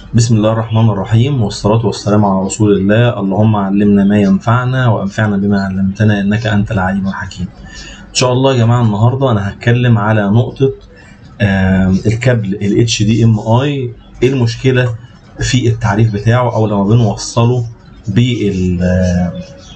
بسم الله الرحمن الرحيم والصلاة والسلام على رسول الله اللهم علمنا ما ينفعنا وانفعنا بما علمتنا انك انت العليم الحكيم ان شاء الله يا جماعة النهاردة انا هتكلم على نقطة آم، الكابل ال HDMI ايه المشكلة في التعريف بتاعه او لما بنوصله بال آم،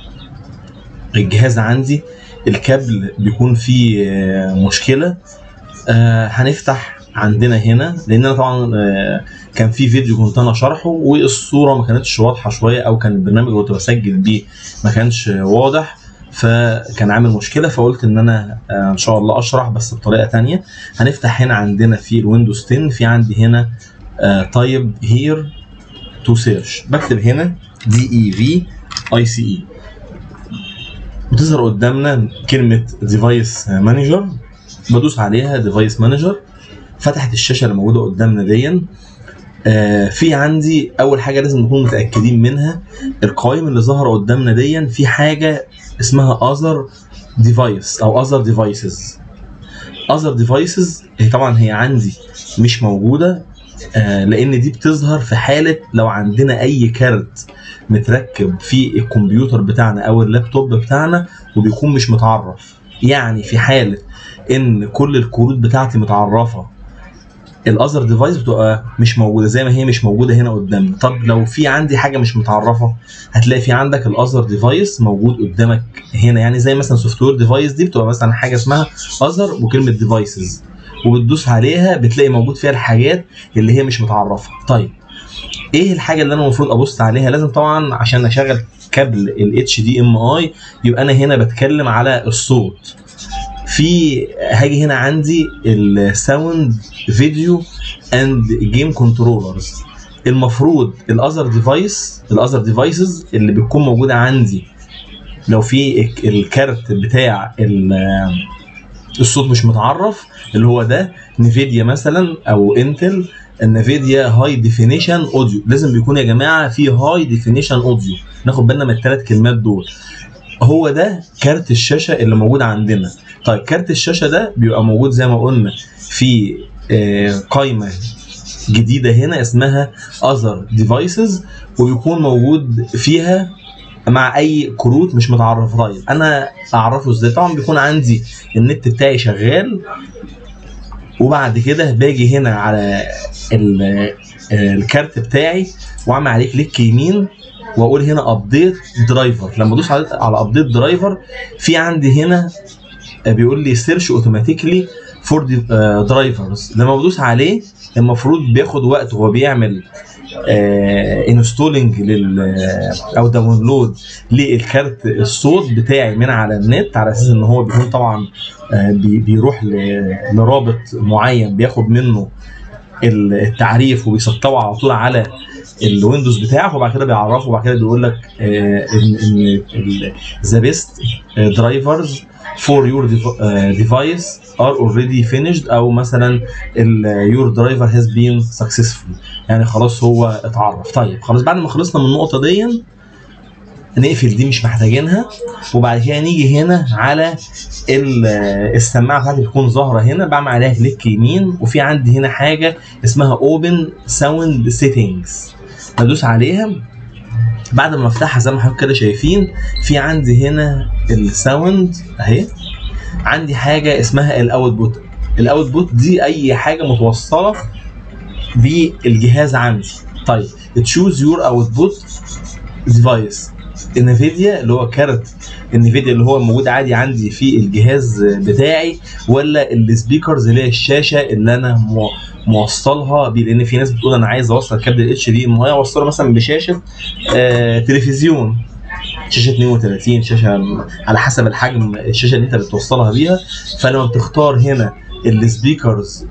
الجهاز عندي الكابل بيكون فيه آه، مشكلة آه، هنفتح عندنا هنا لان انا طبعا آه، كان في فيديو كنت انا شرحه والصوره ما كانتش واضحه شويه او كان البرنامج اللي كنت بسجل بيه ما كانش واضح فكان عامل مشكله فقلت ان انا آه، ان شاء الله اشرح بس بطريقه تانية هنفتح هنا عندنا في الويندوز 10 في عندي هنا تايب هير تو سيرش بكتب هنا دي اي في اي سي اي بتظهر قدامنا كلمه ديفايس مانجر بدوس عليها ديفايس مانجر فتحت الشاشه اللي موجوده قدامنا دي آه في عندي اول حاجه لازم نكون متاكدين منها القوائم اللي ظاهره قدامنا دي في حاجه اسمها اذر ديفايس او اذر ديفايسز اذر ديفايسز هي طبعا هي عندي مش موجوده آه لان دي بتظهر في حاله لو عندنا اي كارت متركب في الكمبيوتر بتاعنا او اللابتوب بتاعنا وبيكون مش متعرف يعني في حاله ان كل الكروت بتاعتي متعرفه الاذر ديفايس بتبقى مش موجوده زي ما هي مش موجوده هنا قدامنا طب لو في عندي حاجه مش متعرفه هتلاقي في عندك الاذر ديفايس موجود قدامك هنا يعني زي مثلا سوفت وير ديفايس دي بتبقى مثلا حاجه اسمها اذر وكلمه ديفايسز وبتدوس عليها بتلاقي موجود فيها الحاجات اللي هي مش متعرفه طيب ايه الحاجه اللي انا المفروض ابص عليها لازم طبعا عشان اشغل كابل ال HDMI يبقى انا هنا بتكلم على الصوت في هاجي هنا عندي الساوند فيديو اند جيم كنترولرز المفروض الاذر ديفايس الاذر ديفايسز اللي بتكون موجوده عندي لو في الك- الكارت بتاع ال- الصوت مش متعرف اللي هو ده نفيديا مثلا او انتل النفيديا هاي ديفينيشن اوديو لازم بيكون يا جماعه في هاي ديفينيشن اوديو ناخد بالنا من الثلاث كلمات دول هو ده كارت الشاشه اللي موجود عندنا طيب كارت الشاشه ده بيبقى موجود زي ما قلنا في آه، قائمه جديده هنا اسمها other devices وبيكون موجود فيها مع اي كروت مش متعرفه طيب انا اعرفه ازاي طبعا بيكون عندي النت بتاعي شغال وبعد كده باجي هنا على ال- الكارت بتاعي واعمل عليه كليك يمين واقول هنا ابديت درايفر لما ادوس على على ابديت درايفر في عندي هنا بيقول لي سيرش اوتوماتيكلي فور درايفرز لما بدوس عليه المفروض بياخد وقت وهو بيعمل انستولينج لل او داونلود للكارت الصوت بتاعي من على النت على اساس ان هو بيكون طبعا آه، بي- بيروح ل- لرابط معين بياخد منه ال- التعريف وبيسطبه على طول على الويندوز بتاعك وبعد كده بيعرفه وبعد كده بيقول لك آه، ان ان ذا بيست درايفرز فور يور ديفايس ار اوريدي فينيشد او مثلا يور درايفر هاز بين سكسسفول يعني خلاص هو اتعرف طيب خلاص بعد ما خلصنا من النقطه دي نقفل دي مش محتاجينها وبعد كده نيجي هنا على ال- السماعه بتاعتي بتكون ظاهره هنا بعمل عليها كليك يمين وفي عندي هنا حاجه اسمها اوبن ساوند سيتنجز بدوس عليها بعد ما افتحها زي ما حضرتك كده شايفين في عندي هنا الساوند اهي عندي حاجه اسمها الاوتبوت الاوتبوت دي اي حاجه متوصله بالجهاز عندي طيب تشوز يور اوتبوت ديفايس انفيديا اللي هو كارت انفيديا اللي هو موجود عادي عندي في الجهاز بتاعي ولا السبيكرز اللي هي الشاشه اللي انا مو- موصلها بيه لان في ناس بتقول انا عايز اوصل كابل اتش دي ام اي اوصله مثلا بشاشه آه تلفزيون شاشه 32 شاشه على حسب الحجم الشاشه اللي انت بتوصلها بيها فلما بتختار هنا السبيكرز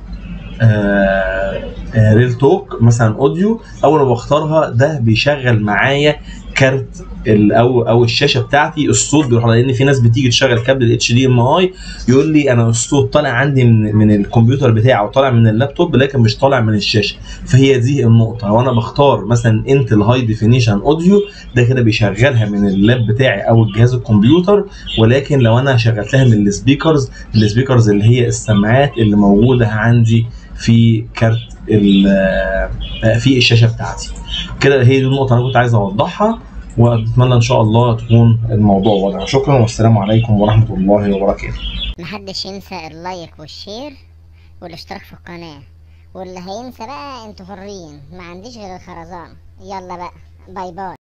ريل توك مثلا اوديو اول ما بختارها ده بيشغل معايا كارت ال- او او الشاشه بتاعتي الصوت بيروح لان في ناس بتيجي تشغل كابل الاتش دي ام اي يقول لي انا الصوت طالع عندي من من الكمبيوتر بتاعي او طالع من اللابتوب لكن مش طالع من الشاشه فهي دي النقطه وانا بختار مثلا انتل هاي ديفينيشن اوديو ده كده بيشغلها من اللاب بتاعي او الجهاز الكمبيوتر ولكن لو انا شغلتها من السبيكرز السبيكرز اللي هي السماعات اللي موجوده عندي في كارت ال- آه، في الشاشه بتاعتي كده هي دي النقطه انا كنت عايز اوضحها واتمنى ان شاء الله تكون الموضوع واضح شكرا والسلام عليكم ورحمه الله وبركاته محدش ينسى اللايك والشير والاشتراك في القناة واللي هينسى بقى انتوا حرين ما عنديش غير الخرزان يلا بقى باي باي